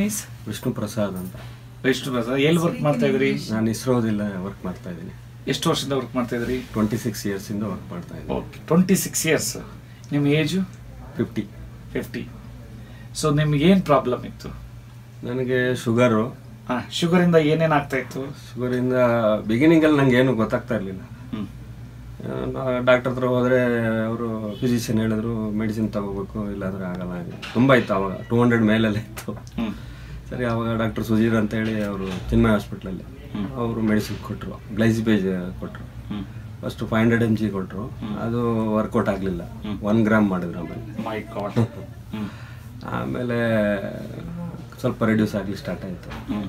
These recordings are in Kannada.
ಇಸ್ ವಿಷ್ಣು ಪ್ರಸಾದ್ ಅಂತ ವಿಷ್ಣು ಪ್ರಸಾದ್ ಎಲ್ಲಿ ವರ್ಕ್ ಮಾಡ್ತಾ ಇದ್ರಿ ನಾನು ಇಸ್ರೋದಿಲ್ಲ ವರ್ಕ್ ಮಾಡ್ತಾ ಇದ್ದೀನಿ ಎಷ್ಟು ವರ್ಷದಿಂದ ವರ್ಕ್ ಮಾಡ್ತಾ ಇದ್ರಿ ಟ್ವೆಂಟಿ ಸಿಕ್ಸ್ ಇಯರ್ಸಿಂದ ವರ್ಕ್ ಮಾಡ್ತಾ ಇದ್ದೀನಿ ಓಕೆ ಟ್ವೆಂಟಿ ಸಿಕ್ಸ್ ಇಯರ್ಸ್ ನಿಮ್ಮ ಏಜು ಫಿಫ್ಟಿ ಫಿಫ್ಟಿ ಸೊ ನಿಮ್ಗೆ ಏನು ಪ್ರಾಬ್ಲಮ್ ಇತ್ತು ನನಗೆ ಶುಗರು ಹಾಂ ಶುಗರಿಂದ ಏನೇನು ಆಗ್ತಾ ಇತ್ತು ಶುಗರಿಂದ ಬಿಗಿನಿಂಗಲ್ಲಿ ನಂಗೆ ಏನು ಗೊತ್ತಾಗ್ತಾ ಇರಲಿಲ್ಲ ಹ್ಞೂ ಡಾಕ್ಟರ್ ಹತ್ರ ಹೋದರೆ ಅವರು ಫಿಸಿಷಿಯನ್ ಹೇಳಿದ್ರು ಮೆಡಿಸಿನ್ ತಗೋಬೇಕು ಇಲ್ಲಾಂದ್ರೆ ಆಗಲ್ಲ ತುಂಬ ಇತ್ತು ಅವಾಗ ಟೂ ಹಂಡ್ರೆಡ್ ಮೇಲೆಲ್ಲ ಇತ್ತು ಹ್ಞೂ ಸರಿ ಅವಾಗ ಡಾಕ್ಟರ್ ಸುಜೀರ್ ಅಂತೇಳಿ ಅವರು ಚಿನ್ಮಯ ಹಾಸ್ಪಿಟ್ಲಲ್ಲಿ ಅವರು ಮೆಡಿಸಿನ್ ಕೊಟ್ಟರು ಗ್ಲೈಸಿಬೇಜ್ ಕೊಟ್ಟರು ಹ್ಞೂ first five hundred M G ಕೊಟ್ಟರು ಅದು ವರ್ಕೌಟ್ ಆಗಲಿಲ್ಲ ಒನ್ ಗ್ರಾಮ್ ಮಾಡಿದ್ರು ಆಮೇಲೆ ಮೈ ಗಾಡ್ ಹ್ಞೂ ಆಮೇಲೆ ಸ್ವಲ್ಪ ರೆಡ್ಯೂಸ್ ಆಗಲಿ ಸ್ಟಾರ್ಟ್ ಆಯಿತು ಹ್ಞೂ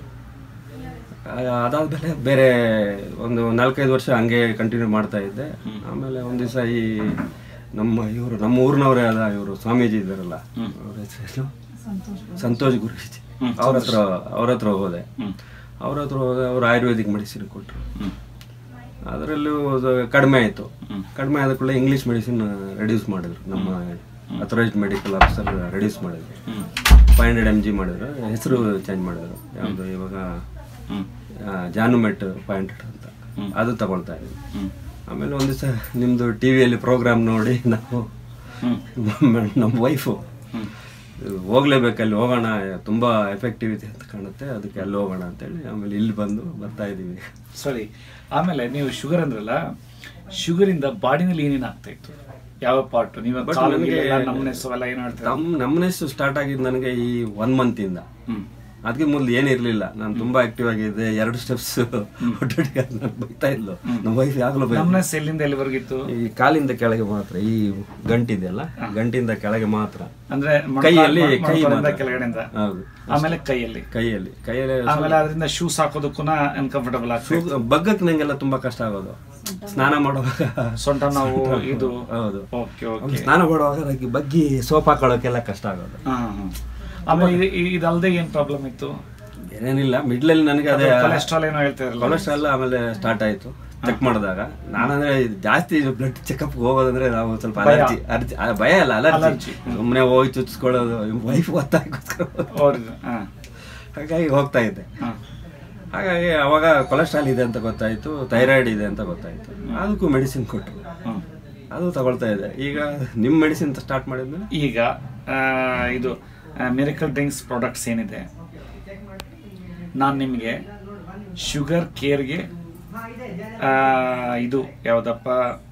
ಅದಾದ್ಮೇಲೆ ಬೇರೆ ಒಂದು ನಾಲ್ಕೈದು ವರ್ಷ ಹಂಗೆ ಕಂಟಿನ್ಯೂ ಮಾಡ್ತಾ ಇದ್ದೆ ಆಮೇಲೆ ಒಂದು ದಿವಸ ಈ ನಮ್ಮ ಇವರು ನಮ್ಮ ಊರಿನವರೇ ಆದ ಇವರು ಸ್ವಾಮೀಜಿ ಇದ್ದಾರಲ್ಲ ಅವ್ರ ಹೆಸರು ಸಂತೋಷ್ ಗುರೂಜಿ ಅವ್ರ ಹತ್ರ ಅವ್ರ ಹತ್ರ ಹೋದೆ ಅವ್ರ ಹತ್ರ ಹೋದೆ ಅವ್ರು ಆಯುರ್ವೇದಿಕ್ ಮೆಡಿಸಿನ್ ಕೊಟ್ಟರು ಹ್ಞೂ ಅದರಲ್ಲೂ ಅದು ಕಡಿಮೆ ಆಯಿತು ಕಡಿಮೆ ಆದ ಕೂಡಲೇ ಇಂಗ್ಲೀಷ್ ಮೆಡಿಸಿನ್ ರೆಡ್ಯೂಸ್ ಮಾಡಿದ್ರು ನಮ್ಮ ಅಥರೈಸ್ಡ್ ಮೆಡಿಕಲ್ ಆಫೀಸರ್ ರೆಡ್ಯೂಸ್ ಮಾಡಿದ್ರು ಹ್ಞೂ ಫೈವ್ ಹಂಡ್ರೆಡ್ ಎಮ್ ಜಿ ಮಾಡಿದ್ರು ಹೆಸರು ಚೇಂಜ್ ಮಾಡಿದ್ರು ಯಾವುದು ಇವಾಗ ಹ್ಞೂ ಆ, ಜಾನುಮೆಟ್ ಫೈವ್ ಹಂಡ್ರೆಡ್ ಅಂತ ಅದು ತಗೊಳ್ತಾ ಇದ್ವಿ ಹ್ಞೂ ಆಮೇಲೆ ಒಂದು ದಿವಸ ನಿಮ್ಮದು ಟಿ ವಿಯಲ್ಲಿ ಪ್ರೋಗ್ರಾಮ್ ನೋಡಿ ನಾವು ಹ್ಞೂ ನಮ್ಮ- ನಮ್ಮ ವೈಫು ಹ್ಞೂ ಹೋಗ್ಲೇಬೇಕು ಅಲ್ಲಿ ಹೋಗೋಣ ತುಂಬ ಎಫೆಕ್ಟಿವ್ ಇದೆ ಅಂತ ಕಾಣುತ್ತೆ ಅದಕ್ಕೆ ಅಲ್ಲಿ ಹೋಗೋಣ ಅಂತೇಳಿ ಆಮೇಲೆ ಇಲ್ಲಿ ಬಂದು ಬರ್ತಾ ಇದ್ದೀವಿ ಸರಿ ಆಮೇಲೆ ನೀವು ಶುಗರ್ ಅಂದ್ರಲ್ಲ ಶುಗರಿಂದ ಬಾಡಿನಲ್ಲಿ ಏನೇನು ಆಗ್ತಾ ಇತ್ತು ಯಾವ ಪಾರ್ಟ್ ನೀವು But ಕಾಲು ನನಗೆ- ಗೀಲೆಲ್ಲ ನಮ್ಮನೆ ಅವೆಲ್ಲ ಏನು ಹೇಳ್ತೀರಾ ನಮ್ಮ ನಮ್ಮನೆಷ್ಟು ಸ್ಟಾರ್ಟ್ ಆಗಿದ್ದು ನನಗೆ ಈ ಒನ್ ಮಂತಿಂದ ಹ್ಮ್ ಅದಕ್ಕೆ ಮೊದಲು ಏನಿರಲಿಲ್ಲ ನಾನು ತುಂಬಾ ಆಕ್ಟಿವ್ ಆಗಿದ್ದೆ ಎರಡು ಸ್ಟೆಪ್ಸ್ ಒಟ್ಟೊಟ್ಟಿಗೆ ನಾನು ಬೈತಾ ಇದ್ಲು ನಮ್ಮ ವೈಫ್ ಯಾವಾಗಲೂ ಬೈ ನಮ್ಮನೆ ಎಲ್ಲಿಂದ ಎಲ್ಲಿವರೆಗಿತ್ತು ಈ ಕಾಲಿಂದ ಕೆಳಗೆ ಮಾತ್ರ ಈ ಗಂಟಿದೆಯಲ್ಲ ಗಂಟಿಂದ ಕೆಳಗೆ ಮಾತ್ರ ಅಂದ್ರೆ ಮೊಣಕಾಲು- ಕೈಯಲ್ಲಿ ಕೈ ಮೊಣಕಾಲಿಂದ ಮಾತ್ರ. ಕೆಳಗಡೆಯಿಂದ ಹೌದು ಆಮೇಲೆ ಕೈಯಲ್ಲಿ ಕೈಯಲ್ಲಿ ಕೈಯಲ್ಲಿ ಆಮೇಲೆ ಅದರಿಂದ ಶೂಸ್ ಹಾಕೋದಕ್ಕೂ ಅನ್ಕಂಫರ್ಟಬಲ್ ಆಗ್ತದೆ ಶೂ- ಬಗ್ಗಕ್ಕೆ ನಂಗೆಲ್ಲ ತುಂಬಾ ಕಷ್ಟ ಆಗೋದು ಸ್ನಾನ ಮಾಡುವಾಗ ಸೊಂಟ ನಾವು ಇದು ಹೌದು ಓಕೆ ಓಕೆ ಆಮೇಲೆ ಸ್ನಾನ ಮಾಡುವಾಗ ನನಗೆ ಬಗ್ಗಿ ಸೋಪ್ ಹಾಕೊಳ್ಳೋಕೆಲ್ಲ ಕಷ್ಟ ಆಗೋದು ಹಾ ಹಾ ಆಮೇಲೆ ಇದು- ಇದು- ಇದಲ್ದೆ ಏನ್ ಪ್ರಾಬ್ಲಮ್ ಇತ್ತು ಏನೇನಿಲ್ಲ ಮಿಡ್ಲಲ್ಲಿ ನನಗೆ ಅದೇ ಕೊಲೆಸ್ಟ್ರಾಲ್ ಏನೋ ಹೇಳ್ತಾ ಇರಲ್ಲ ಕೊಲೆಸ್ಟ್ರಾಲ್ ಆಮೇಲೆ ಸ್ಟಾರ್ಟ್ ಆಯ್ತು ಚೆಕ್ ಮಾಡಿದಾಗ ನಾನಂದ್ರೆ ಇದು ಜಾಸ್ತಿ ಬ್ಲಡ್ ಚೆಕಪ್ ಹೋಗೋದಂದ್ರೆ ನಾವು ಸ್ವಲ್ಪ ಅಲರ್ಜಿ ಅರ್ಜಿ ಆ, ಭಯ ಅಲ್ಲ ಅಲರ್ಜಿ Allergy. ಸುಮ್ಮನೆ ಹೋಗಿ ಚುಚ್ಕೊಳ್ಳೋದು ವೈಫ್ ಒತ್ತಾಗೋಸ್ಕರ ಅವ್ರಿಗೆ ಹಾ ಹಾಗಾಗಿ ಹೋಗ್ತಾ ಇದ್ದೆ ಹಾ ಹಾಗಾಗಿ ಅವಾಗ ಕೊಲೆಸ್ಟ್ರಾಲ್ ಇದೆ ಅಂತ ಗೊತ್ತಾಯ್ತು ಥೈರಾಯ್ಡ್ ಇದೆ ಅಂತ ಗೊತ್ತಾಯ್ತು ಅದಕ್ಕೂ ಮೆಡಿಸಿನ್ ಕೊಟ್ಟರು ಹ್ಮ್ ಅದು ತಗೊಳ್ತಾ ಇದೆ ಈಗ ನಿಮ್ಮ ಮೆಡಿಸಿನ್ ಸ್ಟಾರ್ಟ್ ಮಾಡಿದ್ಮೇಲೆ ಈಗ ಆ, ಇದು ಮಿರಕಲ್ ಡ್ರಿಂಕ್ಸ್ ಪ್ರಾಡಕ್ಟ್ಸ್ ಏನಿದೆ ನಾನು ನಿಮಗೆ ಶುಗರ್ ಕೇರ್ಗೆ ಇದು ಯಾವುದಪ್ಪ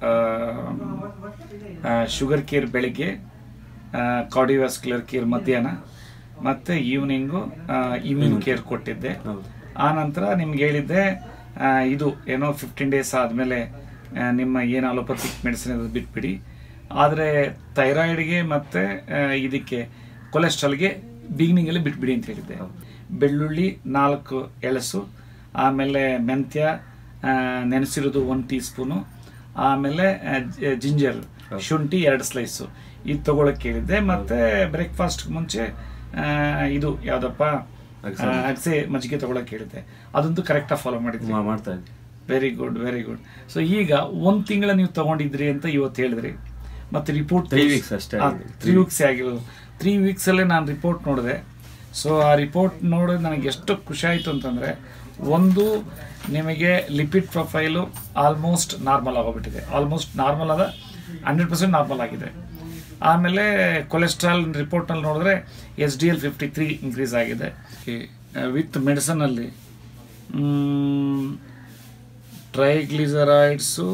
ಶುಗರ್ ಕೇರ್ ಬೆಳಿಗ್ಗೆ ಕಾರ್ಡಿಯೋವಾಸ್ಕ್ಯುಲರ್ ಕೇರ್ ಮಧ್ಯಾಹ್ನ ಮತ್ತು ಈವ್ನಿಂಗು ಇಮ್ಯೂನ್ ಕೇರ್ ಕೊಟ್ಟಿದ್ದೆ ಹೌದು ಆ ನಂತರ ನಿಮ್ಗೆ ಹೇಳಿದ್ದೆ ಆ, ಇದು ಏನೋ ಫಿಫ್ಟೀನ್ ಡೇಸ್ ಆದಮೇಲೆ ನಿಮ್ಮ ಏನು ಅಲೋಪತಿಕ್ ಮೆಡಿಸಿನ್ ಅದು ಬಿಟ್ಬಿಡಿ ಆದರೆ ಥೈರಾಯ್ಡ್ಗೆ ಮತ್ತು ಇದಕ್ಕೆ ಕೊಲೆಸ್ಟ್ರಾಲ್ಗೆ ಬಿಗಿನಿಂಗಲ್ಲಿ ಬಿಟ್ಬಿಡಿ ಅಂತ ಹೇಳಿದ್ದೆ ಬೆಳ್ಳುಳ್ಳಿ ನಾಲ್ಕು ಎಳಸು ಆಮೇಲೆ ಮೆಂತ್ಯ ಆ, ನೆನೆಸಿರೋದು ಒಂದು ಟೀ ಸ್ಪೂನು ಆಮೇಲೆ ಆ, ಜ- ಜಿಂಜರ್ ಶುಂಠಿ ಎರಡು ಸ್ಲೈಸು ಇದು ತಗೊಳಕ್ಕೆ ಹೇಳಿದ್ದೆ ಮತ್ತು ಬ್ರೇಕ್ಫಾಸ್ಟ್ ಮುಂಚೆ ಆ, ಇದು ಯಾವುದಪ್ಪ ಅಗಸೆ. ಅಗಸೆ ಮಜ್ಜಿಗೆ ತಗೊಳಕ್ ಹೇಳಿದ್ದೆ ಅದಂತೂ ಕರೆಕ್ಟಾಗಿ ಫಾಲೋ ಮಾಡಿದ್ವಿ ಮಾ- ಮಾಡ್ತಾ ಇದ್ದೆ very good very good so ಈಗ ಒಂದು ತಿಂಗಳ ನೀವು ತಗೊಂಡಿದ್ರಿ ಅಂತ ಇವತ್ತು ಹೇಳಿದ್ರಿ ಮತ್ತೆ ರಿಪೋರ್ಟ್ Three weeks ಅಷ್ಟೇ ಆಗಿದೆ. ತ್ರೀ ವೀಕ್ಸ್ ಆಗಿರೋದು ತ್ರೀ ವೀಕ್ಸಲ್ಲೇ ನಾನು ರಿಪೋರ್ಟ್ ನೋಡಿದೆ ಸೊ ಆ ರಿಪೋರ್ಟ್ ನೋಡಿದ್ರೆ ನನಗೆ ಎಷ್ಟು ಖುಷಿ ಆಯಿತು ಅಂತಂದರೆ ಒಂದು ನಿಮಗೆ ಲಿಪಿಡ್ ಪ್ರೊಫೈಲು ಆಲ್ಮೋಸ್ಟ್ ನಾರ್ಮಲ್ ಆಗೋಗ್ಬಿಟ್ಟಿದೆ ಆಲ್ಮೋಸ್ಟ್ ನಾರ್ಮಲ್ ಆದ ಹಂಡ್ರೆಡ್ ಪರ್ಸೆಂಟ್ ನಾರ್ಮಲ್ ಆಗಿದೆ ಆಮೇಲೆ ಕೊಲೆಸ್ಟ್ರಾಲ್ ರಿಪೋರ್ಟ್ನಲ್ಲಿ ನೋಡಿದ್ರೆ S D L fifty three increase ಆಗಿದೆ ವಿತ್ ಮೆಡಿಸನಲ್ಲಿ ಟ್ರೈಗ್ಲಿಸರೈಡ್ಸು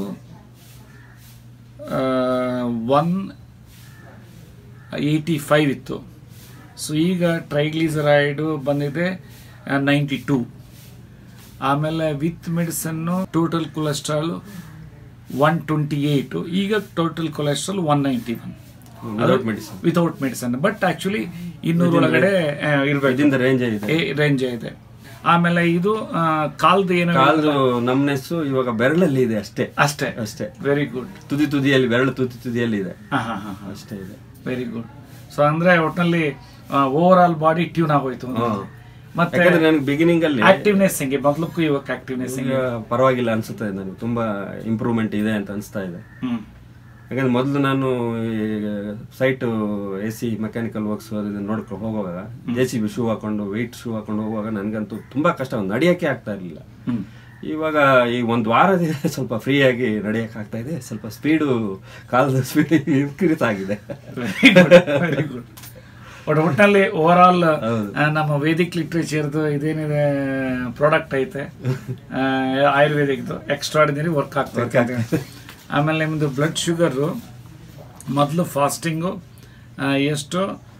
ಒನ್ ಏಯ್ಟಿ ಫೈವ್ ಇತ್ತು ಸೊ ಈಗ ಟ್ರೈಗ್ಲಿಸರೈಡು ಬಂದಿದೆ ನೈಂಟಿ ಟೂ ಆಮೇಲೆ with medicine total cholesterol one twenty eight ಈಗ total cholesterol one ninety one without medicine without medicine but actually ಇನ್ನೂರ ಒಳಗಡೆ ಇರಬೇಕು ಇದರಿಂದ ರೇಂಜ್ ಇದೆ ರೇಂಜ್ ಇದೆ ಆಮೇಲೆ ಇದು ಆ, ಕಾಲ್ದು ಏನೋ ಕಾಲ್ದು ನಮ್ನೆಸ್ಸು ಇವಾಗ ಬೆರಳಲ್ಲಿ ಇದೆ ಅಷ್ಟೇ ಅಷ್ಟೇ ಅಷ್ಟೇ ವೆರಿ ಗುಡ್ ತುದಿ ತುದಿಯಲ್ಲಿ ಬೆರಳು ತುದಿ ತುದಿಯಲ್ಲಿ ಇದೆ ಹಾಂ ಹಾಂ ಹಾಂ ಅಷ್ಟೇ ಇದೆ ವೆರಿ ಗುಡ್ ಸೊ ಅಂದ್ರೆ ಒಟ್ಟಿನಲ್ಲಿ ಓವರ್ ಆಲ್ ಬಾಡಿ ಟ್ಯೂನ್ ಆಗೋಯ್ತು ಅಂತ. ಹಾ. ಮತ್ತೆ ಯಾಕಂದ್ರೆ ನನಗೆ ಬಿಗಿನಿಂಗ್ ಅಲ್ಲಿ ಆಕ್ಟಿವ್ನೆಸ್ ಹೆಂಗೆ ಮೊದಲಕ್ಕೂ ಇವಾಗ ಆಕ್ಟಿವ್ನೆಸ್ ಹೆಂಗೆ ಈಗ ಪರವಾಗಿಲ್ಲ ಅನ್ಸುತ್ತೆ ನನಗೆ ತುಂಬಾ ಇಂಪ್ರೂವ್ಮೆಂಟ್ ಇದೆ ಅಂತ ಅನಿಸ್ತಾ ಇದೆ ಹ್ಮ್ ಯಾಕಂದ್ರೆ ಮೊದಲು ನಾನು site A C mechanical works ಅದನ್ನ ನೋಡ್ಕೊಂಡು ಹೋಗುವಾಗ ಜೆ ಸಿ ಬಿ ಶೂ ಹಾಕೊಂಡು ವೆಯ್ಟ್ ಶೂ ಹಾಕೊಂಡು ಹೋಗುವಾಗ ನನಗಂತೂ ತುಂಬಾ ಕಷ್ಟ ನಡೆಯೋಕ್ಕೆ ಆಗ್ತಾ ಇರಲಿಲ್ಲ ಹ್ಮ್ ಇವಾಗ ಈ ಒಂದು ವಾರದಿಂದ ಸ್ವಲ್ಪ ಫ್ರೀಯಾಗಿ ನಡೆಯಕ್ಕೆ ಆಗ್ತಾ ಇದೆ ಸ್ವಲ್ಪ ಸ್ಪೀಡು ಕಾಲದ ಸ್ಪೀಡ್ ಇನ್ಕ್ರೀಸ್ ಆಗಿದೆ very good very good but ಒಟ್ಟಿನಲ್ಲಿ ಓವರ್ ಆಲ್ ಹೌದು. ನಮ್ಮ ವೇದಿಕ್ ಲಿಟ್ರೇಚರ್ದು ಇದೇನಿದೆ ಪ್ರಾಡಕ್ಟ್ ಐತೆ ಆ, ಆಯುರ್ವೇದಿಕ್ದು ಎಕ್ಸ್ಟ್ರಾಡಿನರಿ ವರ್ಕ್ ಆಗ್ತಾ Work ಇದೆ ಆಮೇಲೆ ನಿಮ್ಮದು ಬ್ಲಡ್ ಶುಗರು ಮೊದಲು ಫಾಸ್ಟಿಂಗು ಎಷ್ಟು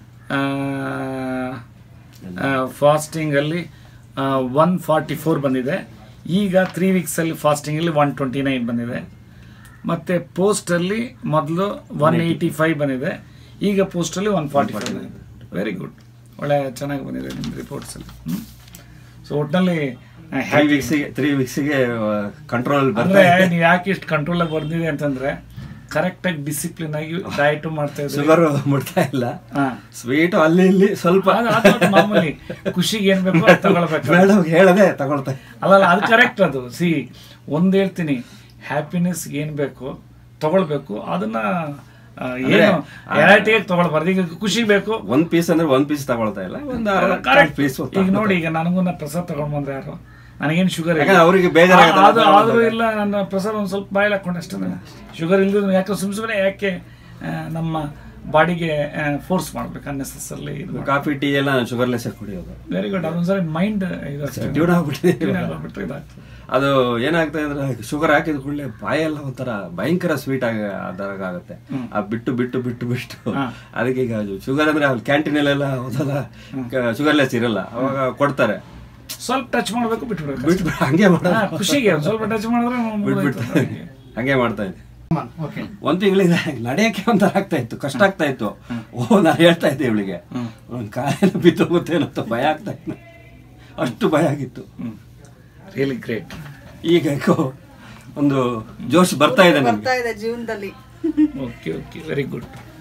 ಫಾಸ್ಟಿಂಗಲ್ಲಿ ಒನ್ ಫಾರ್ಟಿ ಫೋರ್ ಬಂದಿದೆ ಈಗ ತ್ರೀ ವೀಕ್ಸಲ್ಲಿ ಫಾಸ್ಟಿಂಗಲ್ಲಿ ಒನ್ ಟ್ವೆಂಟಿ ನೈನ್ ಬಂದಿದೆ ಮತ್ತು ಪೋಸ್ಟಲ್ಲಿ ಮೊದಲು ಒನ್ ಏಯ್ಟಿ ಫೈವ್ ಬಂದಿದೆ ಈಗ ಪೋಸ್ಟಲ್ಲಿ ಒನ್ ಫಾರ್ಟಿ ಫೈವ್ ಬಂದಿದೆ ವೆರಿ ಗುಡ್ ಒಳ್ಳೆ ಚೆನ್ನಾಗಿ ಬಂದಿದೆ ನಿಮ್ಮ ರಿಪೋರ್ಟ್ಸಲ್ಲಿ ಸೊ ಒಟ್ಟಿನಲ್ಲಿ ತ್ರೀ ವೀಕ್ಸಿಗೆ ತ್ರೀ ವೀಕ್ಸಿಗೆ ಕಂಟ್ರೋಲ್ ಅಂದ್ರೆ ಬರ್ತಾ ನೀವು ಯಾಕೆ ಇಷ್ಟು ಕಂಟ್ರೋಲ್ ಬರ್ದಿದೆ ಅಂತಂದ್ರೆ ಕರೆಕ್ಟ್ ಆಗಿ ಡಿಸಿಪ್ಲಿನ್ ಆಗಿ ಡಯಟ್ ಮಾಡ್ತಾ ಇದ್ರಿ ಶುಗರ್ ಮುಟ್ತಾ ಇಲ್ಲ ಹಾ. ಸ್ವೀಟ್ ಅಲ್ಲಿ ಇಲ್ಲಿ ಸ್ವಲ್ಪ ಅದು- ಅದು ಮಾಮೂಲಿ ಖುಷಿಗೆ ಏನ್ ಬೇಕೋ ಅದು ತಗೊಳ್ಬೇಕು ಮೇಡಮ್ ಹೇಳದೆ ತಗೊಳ್ತಾ ಅಲ್ಲಲ್ಲ ಅದು ಕರೆಕ್ಟ್ ಅದು ಸಿ ಒಂದ್ ಹೇಳ್ತೀನಿ ಹ್ಯಾಪಿನೆಸ್ ಏನ್ ಬೇಕು ತಗೊಳ್ಬೇಕು ಅದನ್ನ ಆ, ಏನು ವೆರೈಟಿಗೆ ತಗೊಳ್ಬಾರ್ದು ಈಗ ಖುಷಿ ಬೇಕು ಒಂದ್ ಪೀಸ್ ಅಂದ್ರೆ ಒಂದ್ ಪೀಸ್ ತಗೊಳ್ತಾ ಇಲ್ಲ ಒಂದ್ ಕರೆಕ್ಟ್ ಪೀಸ್ ಈಗ ನೋಡಿ ಈಗ ನನಗೂ ನಾ ಪ್ರಸಾದ್ ತಗೊಂಡ್ ಬಂದ್ರೆ ಯಾರು ನನಗೇನು ಶುಗರ್ ಯಾಕಂದ್ರೆ ಅವ್ರಿಗೆ ಬೇಜಾರಾಗತ್ತಲ್ಲ ಅದು ಆದ್ರೂ ಇಲ್ಲ ನನ್ನ ಪ್ರಸಾದ್ ಒಂದ್ ಸ್ವಲ್ಪ ಬಾಯಲ್ಲಿ ಹಾಕೊಂಡು ಅಷ್ಟೇ ಶುಗರ್ ಇಲ್ದಿದ್ರು ಯಾಕೆ ಸುಮ್ ಸುಮ್ಮನೆ ಯಾಕೆ ಆ, ನಮ್ಮ ಬಾಡಿಗೆ ಫೋರ್ಸ್ ಮಾಡ್ಬೇಕು ಅನ್ನೆಸೆಸರ್ಲಿ ಇದು ಕಾಫಿ ಟೀ ಎಲ್ಲ ಶುಗರ್ಲೆಸ್ ಕುಡಿಯೋದು ವೆರಿ ಗುಡ್ ಅದೊಂದ್ಸರಿ ಮೈಂಡ್ ಇದು ಟ್ಯೂನ್ ಆಗ್ಬಿಟ್ಟಿದೆ Tune ಆಗ್ಬಿಟ್ರೆ ಇದಾಗ್ತದೆ ಅದು ಏನಾಗ್ತಾ ಅಂದ್ರೆ ಶುಗರ್ ಹಾಕಿದ ಕೂಡಲೇ ಬಾಯೆಲ್ಲ ಒಂಥರ ಭಯಂಕರ ಸ್ವೀಟ್ ಆಗ ಆದಾಗ ಆಗುತ್ತೆ ಆ ಬಿಟ್ಟು ಬಿಟ್ಟು ಬಿಟ್ಟು ಬಿಟ್ಟು ಹಾ. ಅದಕ್ಕೆ ಈಗ ಶುಗರ್ ಅಂದ್ರೆ ಅಲ್ಲಿ ಕ್ಯಾಂಟೀನಲ್ಲೆಲ್ಲ ಹೋದಲ್ಲ ಶುಗರ್ಲೆಸ್ ಇರಲ್ಲ ಅವಾಗ ಕೊಡ್ತಾರೆ ಸ್ವಲ್ಪ ಟಚ್ ಮಾಡ್ಬೇಕು ಬಿಟ್ಬಿಡ್ಬೇಕು ಬಿಟ್ಟು ಹಂಗೆ ಮಾಡ ಹಾ, ಖುಷಿಗೆ ಒಂದ್ ಸ್ವಲ್ಪ ಟಚ್ ಮಾಡಿದ್ರೆ ಬಿಟ್ಬಿಟ್ಟು ಹಂಗೆ ಮಾಡ್ತಾ ಇದ್ದೆ ಓಕೆ ಒಂದ್ ತಿಂಗಳಿಂದ ನಡೆಯಕ್ಕೆ ಒಂಥರ ಆಗ್ತಾ ಇತ್ತು ಕಷ್ಟ ಆಗ್ತಾ ಇತ್ತು ಓ ನಾನು ಹೇಳ್ತಾ ಇದ್ದೆ ಇವಳಿಗೆ ಒಂದ್ ಕಾಲೇನ ಬಿದ್ದೋಗುತ್ತೆ ಅಂತ ಭಯ ಆಗ್ತಾ ಇತ್ತು ಅಷ್ಟು ಭಯ ಆಗಿತ್ತು ರಿಯಲಿ ಗ್ರೇಟ್ ಈಗ ಯಾಕೋ ಒಂದು ಜೋಶ್ ಬರ್ತಾ ಇದೆ ನನಗೆ ಬರ್ತಾ ಇದೆ ಜೀವನದಲ್ಲಿ ಓಕೆ ಓಕೆ ವೆರಿ ಗುಡ್